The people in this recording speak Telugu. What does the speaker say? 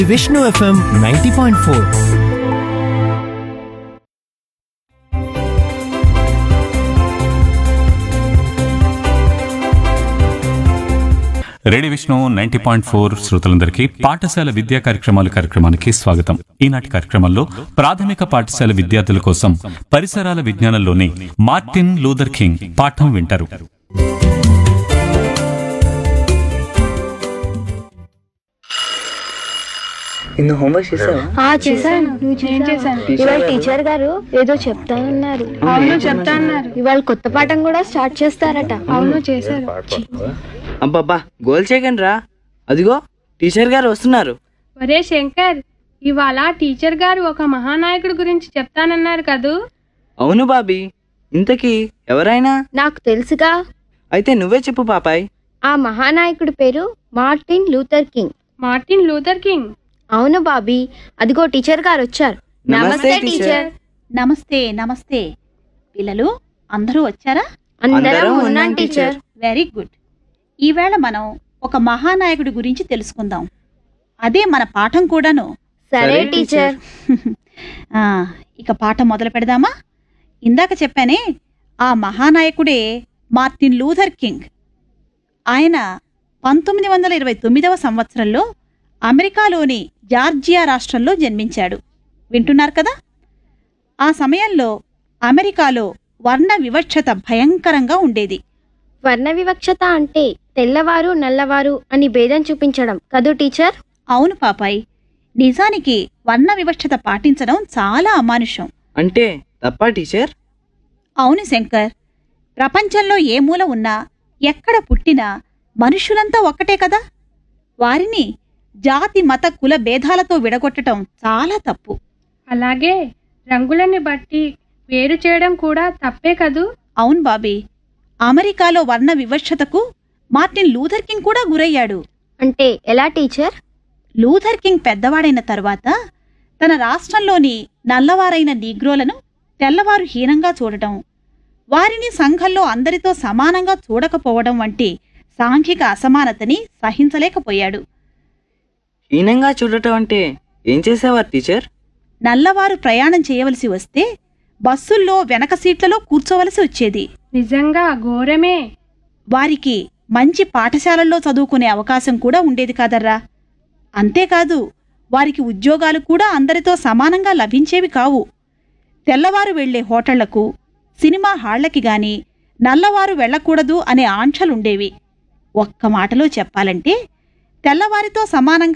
Vishnu FM ninety point four radio Vishnu ninety point four శ్రోతలందరికీ పాఠశాల విద్యా కార్యక్రమాల కార్యక్రమానికి స్వాగతం ఈనాటి కార్యక్రమంలో ప్రాథమిక పాఠశాల విద్యార్థుల కోసం పరిసరాల విజ్ఞానంలోని మార్టిన్ లూథర్ కింగ్ పాఠం వింటారు నిన్ను హోంవర్క్ చేసావా ఆ చేశాను నేను చేశాను ఇవాళ టీచర్ గారు ఏదో చెప్తానన్నారు అవును చెప్తా అన్నారు ఇవాళ కొత్త పాఠం కూడా స్టార్ట్ చేస్తారట అవును చేశారు అబ్బబ్బా గోల్ చేయకండి రా అదిగో టీచర్ గారు వస్తున్నారు ఒరే శంకర్ ఇవాళ టీచర్ గారు ఒక మహానాయకుడి గురించి చెప్తానన్నారు కదూ అవును బాబీ ఇంతకీ ఎవరైనా నాకు తెలుసుగా అయితే నువ్వే చెప్పు పాపాయ్ ఆ మహానాయకుడి పేరు Martin Luther King Martin Luther King అవును బాబీ అదిగో టీచర్ గారు వచ్చారు నమస్తే టీచర్ నమస్తే నమస్తే పిల్లలు అందరూ వచ్చారా అందరం ఉన్నాం టీచర్ వెరీ గుడ్ ఈవేళ మనం ఒక మహానాయకుడి గురించి తెలుసుకుందాం అదే మన పాఠం కూడాను సరే టీచర్ ఆ, ఇక పాఠం మొదలు పెడదామా ఇందాక చెప్పానే ఆ మహానాయకుడే మార్టిన్ లూథర్ కింగ్ ఆయన పంతొమ్మిది వందల ఇరవై తొమ్మిదవ సంవత్సరంలో అమెరికాలోని జార్జియా రాష్ట్రంలో జన్మించాడు వింటున్నారు కదా ఆ సమయంలో అమెరికాలో వర్ణ వివక్షత భయంకరంగా ఉండేది వర్ణ వివక్షత అంటే తెల్లవారు నల్లవారు అని భేదం చూపించడం కదూ టీచర్ అవును పాపాయ్ నిజానికి వర్ణ వివక్షత పాటించడం చాలా అమానుషం అంటే తప్పా టీచర్ అవును శంకర్ ప్రపంచంలో ఏ మూల ఉన్నా ఎక్కడ పుట్టినా మనుషులంతా ఒక్కటే కదా వారిని జాతి మత కుల భేదాలతో విడగొట్టడం చాలా తప్పు అలాగే రంగులని బట్టి వేరు చేయడం కూడా తప్పే కదూ అవును బాబీ అమెరికాలో వర్ణ వివక్షతకు మార్టిన్ లూథర్ కింగ్ కూడా గురయ్యాడు అంటే ఎలా టీచర్ లూథర్ కింగ్ పెద్దవాడైన తరువాత తన రాష్ట్రంలోని నల్లవారైన నీగ్రోలను తెల్లవారు హీనంగా చూడటం వారిని సంఘంలో అందరితో సమానంగా చూడకపోవడం వంటి సాంఘిక అసమానతని సహించలేకపోయాడు హీనంగా చూడటం అంటే ఏం చేసేవారు టీచర్ నల్లవారు ప్రయాణం చేయవలసి వస్తే బస్సుల్లో వెనక సీట్లలో కూర్చోవలసి వచ్చేది నిజంగా ఘోరమే వారికి మంచి పాఠశాలల్లో చదువుకునే అవకాశం కూడా ఉండేది కాదర్రా అంతేకాదు వారికి ఉద్యోగాలు కూడా అందరితో సమానంగా లభించేవి కావు తెల్లవారు వెళ్లే హోటళ్లకు సినిమా హాళ్లకి గాని నల్లవారు వెళ్ళకూడదు అనే ఆంక్షలుండేవి ఒక్క మాటలో చెప్పాలంటే తెల్లవారితో సమానంగా